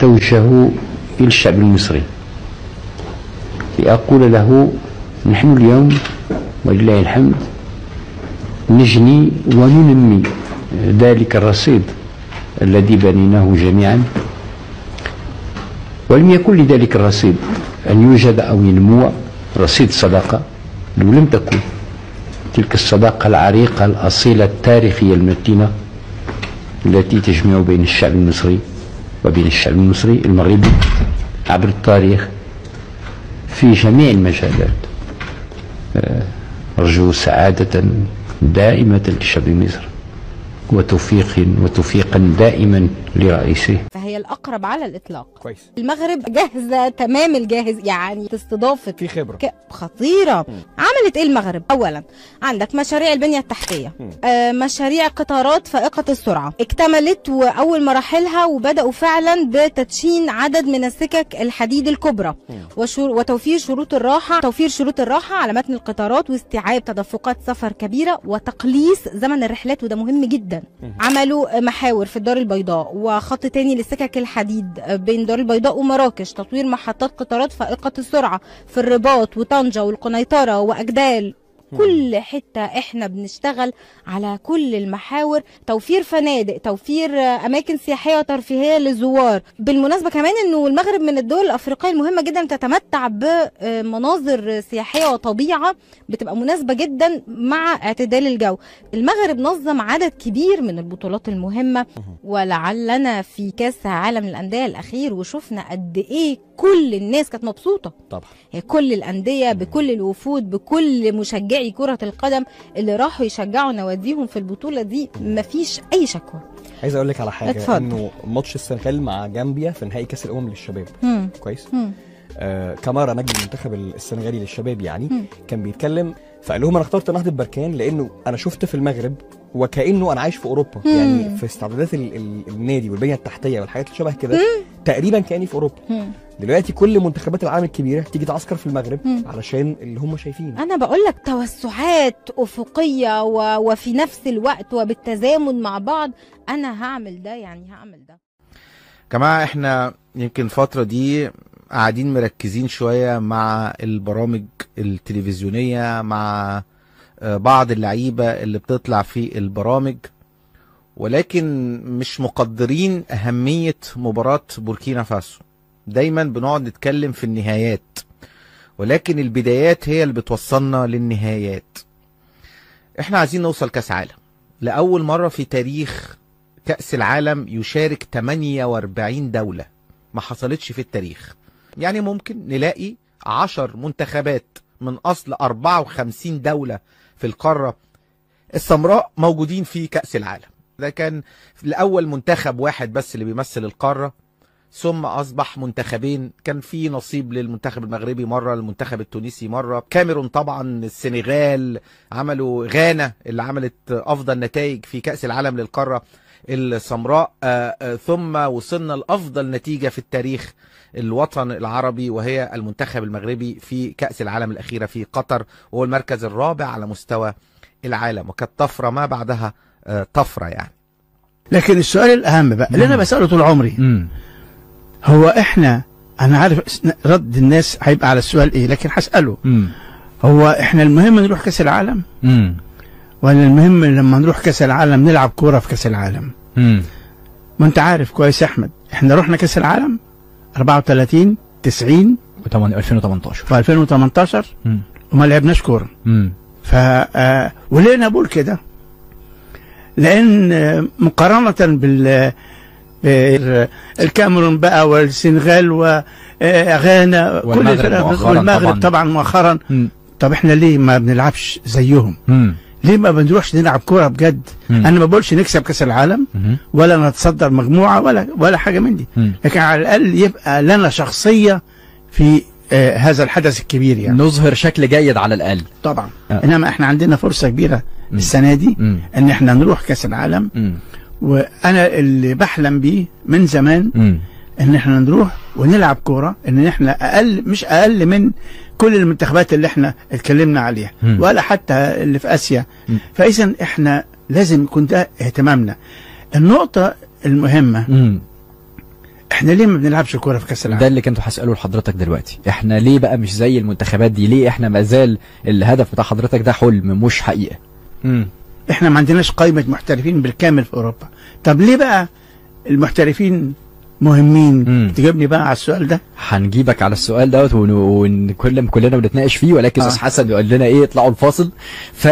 أتوجه إلى الشعب المصري لأقول له نحن اليوم ولله الحمد نجني وننمي ذلك الرصيد الذي بنيناه جميعا ولم يكن لذلك الرصيد أن يوجد أو ينمو رصيد صداقة لو لم تكن تلك الصداقة العريقة الأصيلة التاريخية المتينة التي تجمع بين الشعب المصري وبين الشعب المصري المغربي عبر التاريخ في جميع المجالات أرجو سعادة دائمة للشعب المصري وتوفيق وتوفيقا دائما لرئيسه فهي الأقرب على الإطلاق كويس المغرب جاهزة تمام الجاهز يعني استضافة في خبره ك- خطيرة عملت ايه المغرب اولا عندك مشاريع البنية التحتية آه مشاريع قطارات فائقة السرعة اكتملت واول مراحلها وبدأوا فعلا بتدشين عدد من السكك الحديد الكبرى وشور وتوفير شروط الراحة توفير شروط الراحة على متن القطارات واستيعاب تدفقات سفر كبيرة وتقليص زمن الرحلات وده مهم جدا عملوا محاور في الدار البيضاء وخط تاني لسكك الحديد بين الدار البيضاء ومراكش تطوير محطات قطارات فائقة السرعة في الرباط وطنجة والقنيطرة وأجدال كل حتة احنا بنشتغل على كل المحاور توفير فنادق توفير آه، اماكن سياحية وترفيهية للزوار بالمناسبة كمان انه المغرب من الدول الافريقية المهمة جدا تتمتع بمناظر سياحية وطبيعة بتبقى مناسبة جدا مع اعتدال الجو المغرب نظم عدد كبير من البطولات المهمة ولعلنا في كاس عالم الانديه الاخير وشفنا قد ايه كل الناس كانت مبسوطه طبعا هي كل الانديه بكل الوفود بكل مشجعي كره القدم اللي راحوا يشجعوا نواديهم في البطوله دي مفيش اي شكوى عايز اقول لك على حاجه اتفضل. انه ماتش السنغال مع جامبيا في نهائي كاس الامم للشباب مم. كويس مم. آه كمارا نجم المنتخب السنغالي للشباب يعني مم. كان بيتكلم فقال لهم انا اخترت نهضه بركان لانه انا شفت في المغرب وكانه انا عايش في اوروبا مم. يعني في استعدادات ال ال النادي والبنيه التحتيه والحاجات اللي شبه كده تقريبا كاني في اوروبا مم. دلوقتي كل منتخبات العالم الكبيره تيجي تعسكر في المغرب مم. علشان اللي هم شايفينه انا بقول لك توسعات افقيه و... وفي نفس الوقت وبالتزامن مع بعض انا هعمل ده يعني هعمل ده جماعة احنا يمكن الفترة دي قاعدين مركزين شوية مع البرامج التلفزيونية مع آه، بعض اللعيبة اللي بتطلع في البرامج ولكن مش مقدرين أهمية مباراة بوركينا فاسو دايما بنقعد نتكلم في النهايات ولكن البدايات هي اللي بتوصلنا للنهايات احنا عايزين نوصل كاس عالم لأول مرة في تاريخ كأس العالم يشارك 48 دولة ما حصلتش في التاريخ يعني ممكن نلاقي 10 منتخبات من أصل 54 دولة في القارة السمراء موجودين في كأس العالم ده كان الأول منتخب واحد بس اللي بيمثل القارة ثم أصبح منتخبين كان في نصيب للمنتخب المغربي مرة المنتخب التونسي مرة كاميرون طبعا السنغال عملوا غانا اللي عملت أفضل نتائج في كأس العالم للقارة السمراء آه، آه، ثم وصلنا لأفضل نتيجة في التاريخ الوطن العربي وهي المنتخب المغربي في كأس العالم الأخيرة في قطر وهو المركز الرابع على مستوى العالم وكانت طفرة ما بعدها آه، طفرة يعني لكن السؤال الاهم بقى اللي انا بساله طول عمري امم هو احنا انا عارف رد الناس هيبقى على السؤال ايه لكن هساله امم هو احنا المهم نروح كاس العالم امم ولا المهم لما نروح كاس العالم نلعب كوره في كاس العالم امم ما انت عارف كويس يا احمد احنا رحنا كاس العالم 34 90 2018 في 2018 امم وما لعبناش كوره امم ف آه، وليه انا بقول كده لان آه، مقارنه بال بال- الكاميرون بقى والسنغال وغانا كل والمغرب الفرق مؤخراً والمغرب طبعاً. طبعا مؤخرا مم. طب احنا ليه ما بنلعبش زيهم امم ليه ما بنروحش نلعب كوره بجد مم. انا ما بقولش نكسب كاس العالم مم. ولا نتصدر مجموعه ولا ولا حاجه من دي مم. لكن على الاقل يبقى لنا شخصيه في آه هذا الحدث الكبير يعني نظهر شكل جيد على الاقل طبعا آه. انما احنا عندنا فرصه كبيره مم. السنه دي امم ان احنا نروح كاس العالم امم وانا اللي بحلم بيه من زمان امم ان احنا نروح ونلعب كوره ان احنا اقل مش اقل من كل المنتخبات اللي احنا اتكلمنا عليها مم. ولا حتى اللي في اسيا مم. فاذا احنا لازم يكون ده اهتمامنا النقطه المهمه امم احنا ليه ما بنلعبش كوره في كاس ده العالم اللي كنت هساله لحضرتك دلوقتي احنا ليه بقى مش زي المنتخبات دي ليه احنا ما زال الهدف بتاع حضرتك ده حلم مش حقيقه امم احنا ما عندناش قائمه محترفين بالكامل في اوروبا طب ليه بقى المحترفين مهمين مم. تجيبني بقى على السؤال ده هنجيبك على السؤال دوت ون- ونكلم كلنا ونتناقش فيه ولكن آه. استاذ حسن بيقول لنا ايه اطلعوا الفاصل ف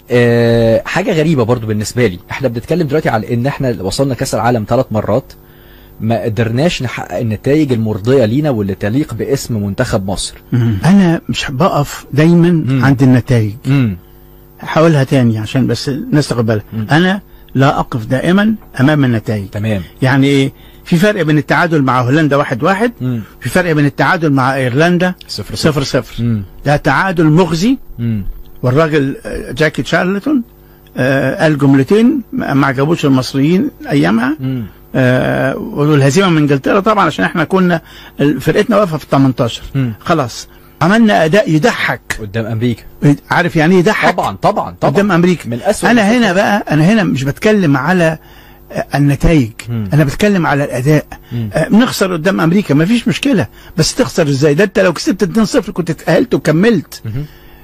آه، حاجه غريبه برضو بالنسبه لي احنا بنتكلم دلوقتي على ان احنا وصلنا كاس العالم ثلاث مرات ما قدرناش نحقق النتائج المرضيه لينا واللي تليق باسم منتخب مصر انا مش بقف دايما مم. عند النتائج امم هحاولها تاني عشان بس الناس تاخد بالها مم. انا لا اقف دائما امام النتائج تمام يعني ايه في فرق بين التعادل مع هولندا واحد واحد امم في فرق بين التعادل مع ايرلندا صفر صفر صفر امم ده تعادل مغزي امم والراجل آه، جاكي تشارلتون آه، قال جملتين ما ما عجبوش المصريين ايامها امم آه، والهزيمه من انجلترا طبعا عشان احنا كنا فرقتنا واقفه في 18 مم. خلاص عملنا اداء يضحك قدام امريكا عارف يعني ايه يضحك طبعا طبعا طبعا قدام امريكا من اسوء انا هنا بقى انا هنا مش بتكلم على آه، النتائج مم. انا بتكلم على الاداء مم. آه، بنخسر قدام امريكا ما فيش مشكله بس تخسر ازاي ده انت لو كسبت 2-0 كنت اتاهلت وكملت مهم.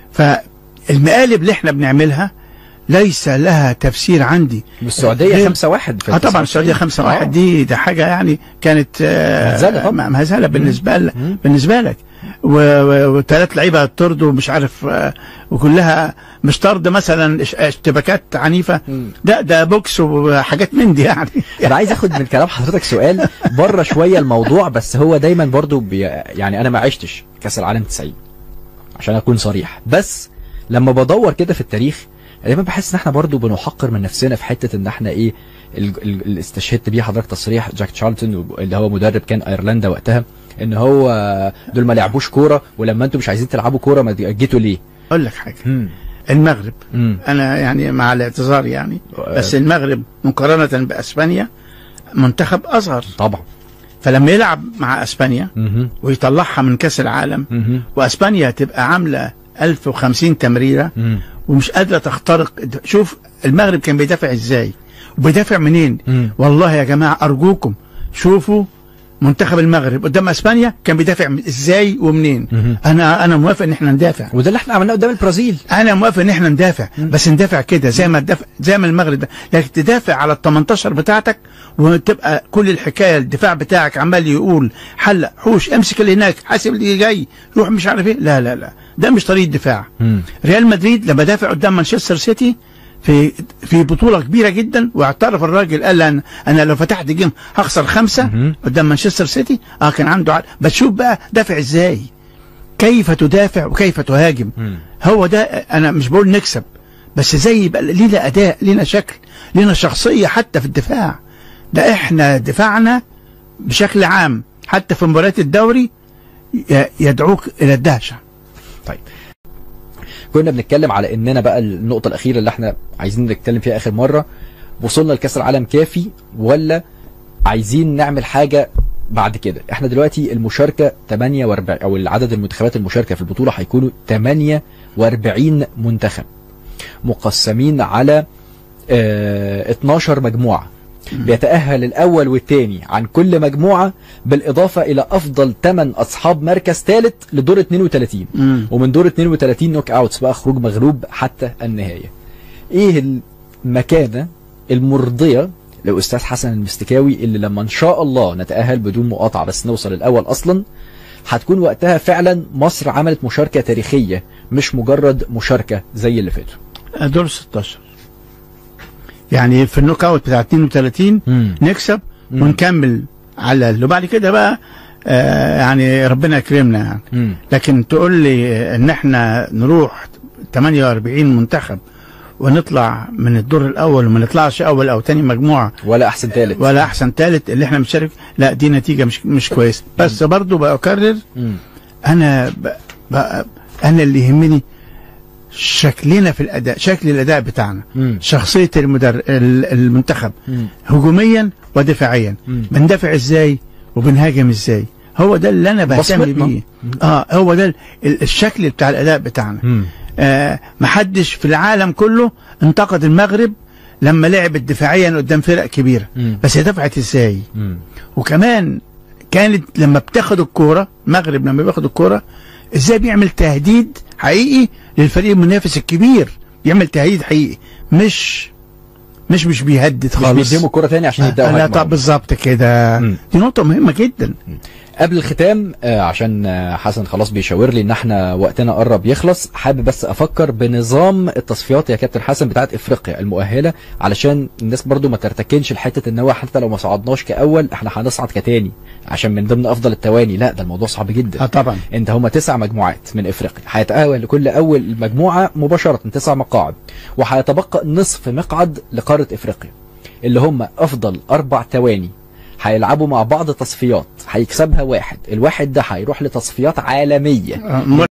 فالمقالب اللي احنا بنعملها ليس لها تفسير عندي والسعوديه غير- 5 1 في اه طبعا 99. السعوديه 5 آه. 1 دي ده حاجه يعني كانت آه، مهزلة طبعا. م- مهزله بالنسبه لك مم. بالنسبه لك وثلاث لعيبه طرد ومش عارف آه، وكلها مش طرد مثلا اش- اشتباكات عنيفه مم. لا ده بوكس وحاجات من دي يعني انا عايز اخد من كلام حضرتك سؤال بره شويه الموضوع بس هو دايما برضو بي يعني انا ما عشتش كاس العالم 90 عشان اكون صريح بس لما بدور كده في التاريخ دايما بحس ان احنا برضو بنحقر من نفسنا في حته ان احنا ايه ال- ال- اللي استشهدت بيه حضرتك تصريح جاك تشارلتون اللي هو مدرب كان ايرلندا وقتها ان هو دول ما لعبوش كوره ولما انتم مش عايزين تلعبوا كوره ما جيتوا ليه؟ اقول لك حاجه امم المغرب امم انا يعني مع الاعتذار يعني بس المغرب مقارنه باسبانيا منتخب اصغر طبعا فلما يلعب مع اسبانيا اها ويطلعها من كاس العالم اها واسبانيا تبقى عامله 1050 تمريره امم ومش قادره تخترق شوف المغرب كان بيدافع ازاي وبيدافع منين مم. والله يا جماعه ارجوكم شوفوا منتخب المغرب قدام اسبانيا كان بيدافع من- ازاي ومنين مهم. انا انا موافق ان احنا ندافع وده اللي احنا عملناه قدام البرازيل انا موافق ان احنا ندافع بس ندافع كده زي ما تدافع زي ما المغرب ده لكن تدافع على ال 18 بتاعتك وتبقى كل الحكايه الدفاع بتاعك عمال يقول حلق حوش امسك اللي هناك حاسب اللي جاي روح مش عارف ايه لا لا لا ده مش طريقه دفاع مم. ريال مدريد لما دافع قدام مانشستر سيتي في في بطوله كبيره جدا واعترف الراجل قال انا انا لو فتحت جيم هخسر خمسه مهم. قدام مانشستر سيتي اه كان عنده عقل بس شوف بقى دافع ازاي كيف تدافع وكيف تهاجم مم. هو ده انا مش بقول نكسب بس زي يبقى لينا اداء لينا شكل لينا شخصيه حتى في الدفاع ده احنا دفاعنا بشكل عام حتى في مباريات الدوري ي- يدعوك الى الدهشه طيب كنا بنتكلم على اننا بقى النقطه الاخيره اللي احنا عايزين نتكلم فيها اخر مره وصلنا لكاس العالم كافي ولا عايزين نعمل حاجه بعد كده احنا دلوقتي المشاركه 48 او العدد المنتخبات المشاركه في البطوله هيكونوا 48 منتخب مقسمين على اه 12 مجموعه بيتأهل الأول والثاني عن كل مجموعة بالإضافة إلى أفضل 8 أصحاب مركز ثالث لدور 32 مم. ومن دور 32 نوك اوتس بقى خروج مغلوب حتى النهايه. ايه المكانه المرضيه لاستاذ حسن المستكاوي اللي لما ان شاء الله نتاهل بدون مقاطعه بس نوصل الاول اصلا هتكون وقتها فعلا مصر عملت مشاركه تاريخيه مش مجرد مشاركه زي اللي فاتوا. دور 16 يعني في النوك اوت بتاع 32 مم. نكسب مم. ونكمل على اللي وبعد كده بقى آه يعني ربنا يكرمنا يعني مم. لكن تقول لي ان احنا نروح 48 منتخب ونطلع من الدور الاول وما نطلعش اول او تاني مجموعه ولا احسن ثالث. ولا احسن ثالث اللي احنا بنشارك لا دي نتيجه مش مش كويسه بس برضو بكرر مم. انا ب... ب... انا اللي يهمني شكلنا في الاداء شكل الاداء بتاعنا مم. شخصيه المدر... ال- المنتخب مم. هجوميا ودفاعيا مم. بندافع ازاي وبنهاجم ازاي هو ده اللي انا بهتم بصمتنا. بيه اه هو ده ال- الشكل بتاع الاداء بتاعنا مم. آه محدش في العالم كله انتقد المغرب لما لعبت دفاعيا قدام فرق كبيره مم. بس هي دفعت ازاي مم. وكمان كانت لما بتاخد الكوره المغرب لما بياخد الكوره ازاي بيعمل تهديد حقيقي للفريق المنافس الكبير بيعمل تهديد حقيقي مش مش مش بيهدد مش خالص بيديهم الكرة تاني عشان يبداوا لا هجمة. طب بالظبط كده مم. دي نقطه مهمه جدا قبل الختام آه، عشان آه، حسن خلاص بيشاور لي ان احنا وقتنا قرب يخلص حابب بس افكر بنظام التصفيات يا كابتن حسن بتاعت افريقيا المؤهله علشان الناس برضو ما ترتكنش الحته ان هو حتى لو ما صعدناش كاول احنا هنصعد كتاني عشان من ضمن افضل التواني لا ده الموضوع صعب جدا اه طبعا انت هما تسع مجموعات من افريقيا هيتأهل لكل اول مجموعه مباشره تسع مقاعد وهيتبقى نصف مقعد لقاره افريقيا اللي هم افضل اربع تواني هيلعبوا مع بعض تصفيات هيكسبها واحد الواحد ده هيروح لتصفيات عالميه آه،